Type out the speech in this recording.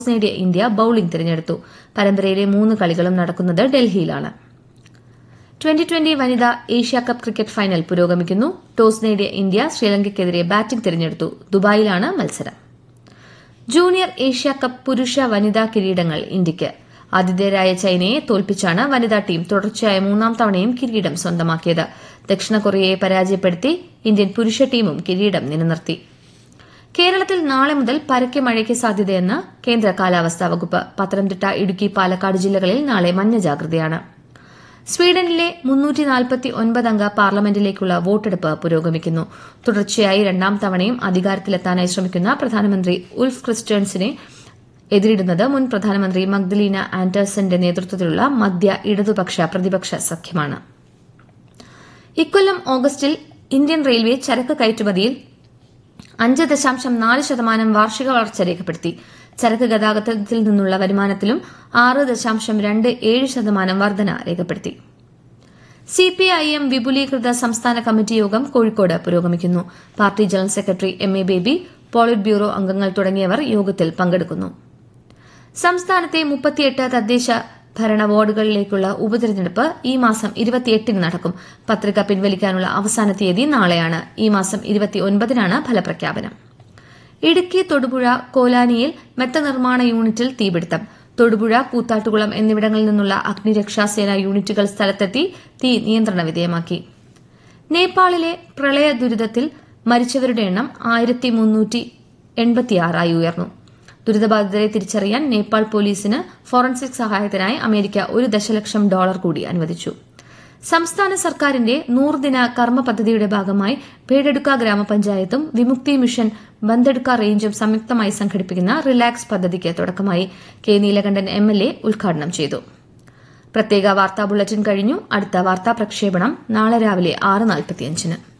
നേടിയ India bowling തിരഞ്ഞെടുത്തു പരമ്പരയിലെ മൂന്ന് കളികളും നടക്കുന്നത് ഡൽഹിയിലാണ് ട്വന്റി ട്വന്റി വനിതാ ഏഷ്യാകപ്പ് ക്രിക്കറ്റ് ഫൈനൽ പുരോഗമിക്കുന്നു ടോസ് നേടിയ ഇന്ത്യ ശ്രീലങ്കയ്ക്കെതിരെ ബാറ്റിംഗ് തിരഞ്ഞെടുത്തു ദുബായിലാണ് മത്സരം ജൂനിയർ ഏഷ്യാകപ്പ് പുരുഷ വനിതാ കിരീടങ്ങൾ ഇന്ത്യയ്ക്ക് ആതിഥേയരായ ചൈനയെ തോൽപ്പിച്ചാണ് വനിതാ ടീം തുടർച്ചയായ മൂന്നാം തവണയും കിരീടം സ്വന്തമാക്കിയത് ദക്ഷിണ കൊറിയയെ പരാജയപ്പെടുത്തി ഇന്ത്യൻ പുരുഷ ടീമും കിരീടം നിലനിർത്തി കേരളത്തിൽ നാളെ മുതൽ പരക്കെ മഴയ്ക്ക് സാധ്യതയെന്ന് കേന്ദ്ര കാലാവസ്ഥാ വകുപ്പ് പത്തനംതിട്ട ഇടുക്കി പാലക്കാട് ജില്ലകളിൽ നാളെ മഞ്ഞ ജാഗ്രതയാണ് സ്വീഡനിലെ അംഗ പാർലമെന്റിലേക്കുള്ള വോട്ടെടുപ്പ് പുരോഗമിക്കുന്നു തുടർച്ചയായി രണ്ടാം തവണയും അധികാരത്തിലെത്താനായി ശ്രമിക്കുന്ന പ്രധാനമന്ത്രി ഉൾഫ് ക്രിസ്റ്റേൺസിനെ എതിരിടുന്നത് മുൻ പ്രധാനമന്ത്രി മഗ്ദലീന ആൻഡേഴ്സന്റെ നേതൃത്വത്തിലുള്ള മധ്യ ഇടതുപക്ഷ പ്രതിപക്ഷ സഖ്യമാണ് ഇക്കൊല്ലം ഓഗസ്റ്റിൽ ഇന്ത്യൻ റെയിൽവേ ചരക്ക് കയറ്റുമതിയിൽ അഞ്ച് ദശാംശം നാല് ശതമാനം വാർഷിക വളർച്ച രേഖപ്പെടുത്തി ചരക്ക് ഗതാഗതത്തിൽ നിന്നുള്ള വരുമാനത്തിലും ആറ് ദശാംശം രണ്ട് ഏഴ് ശതമാനം വർധന രേഖപ്പെടുത്തി സിപിഐഎം വിപുലീകൃത സംസ്ഥാന കമ്മിറ്റി യോഗം കോഴിക്കോട് പുരോഗമിക്കുന്നു party general secretary M A Baby polit bureau അംഗങ്ങൾ തുടങ്ങിയവർ യോഗത്തിൽ പങ്കെടുക്കുന്നു സംസ്ഥാനത്തെ മുപ്പത്തിയെട്ട് തദ്ദേശ ഭരണ വാർഡുകളിലേക്കുള്ള ഉപതെരഞ്ഞെടുപ്പ് ഈ മാസം ഇരുപത്തിയെട്ടിന് നടക്കും പത്രിക പിൻവലിക്കാനുള്ള അവസാന തീയതി നാളെയാണ് ഈ മാസം ഇരുപത്തിയൊൻപതിനാണ് ഫലപ്രഖ്യാപനം ഇടുക്കി തൊടുപുഴ കോലാനിയിൽ മെത്ത നിർമ്മാണ യൂണിറ്റിൽ തീപിടുത്തം തൊടുപുഴ കൂത്താട്ടുകുളം എന്നിവിടങ്ങളിൽ നിന്നുള്ള അഗ്നിരക്ഷാസേന യൂണിറ്റുകൾ സ്ഥലത്തെത്തി തീ നിയന്ത്രണ വിധേയമാക്കി നേപ്പാളിലെ പ്രളയ ദുരിതത്തിൽ മരിച്ചവരുടെ എണ്ണം ആയിരത്തി മുന്നൂറ്റി എൺപത്തിയാറായി ഉയർന്നു ദുരിതബാധിതരെ തിരിച്ചറിയാൻ നേപ്പാൾ പോലീസിന് ഫോറൻസിക് സഹായത്തിനായി അമേരിക്ക ഒരു ദശലക്ഷം ഡോളർ കൂടി അനുവദിച്ചു സംസ്ഥാന സർക്കാരിന്റെ നൂറുദിന കർമ്മ പദ്ധതിയുടെ ഭാഗമായി പേടെടുക്ക ഗ്രാമപഞ്ചായത്തും വിമുക്തി മിഷൻ ബന്തെടുക്ക റേഞ്ചും സംയുക്തമായി സംഘടിപ്പിക്കുന്ന റിലാക്സ് പദ്ധതിക്ക് തുടക്കമായി K Neelakandan M L A ഉദ്ഘാടനം ചെയ്തു പ്രത്യേക വാർത്താ ബുള്ളറ്റിൻ കഴിഞ്ഞു അടുത്ത വാർത്താ പ്രക്ഷേപണം നാളെ രാവിലെ ആറ് നാൽപ്പത്തിയഞ്ചിന്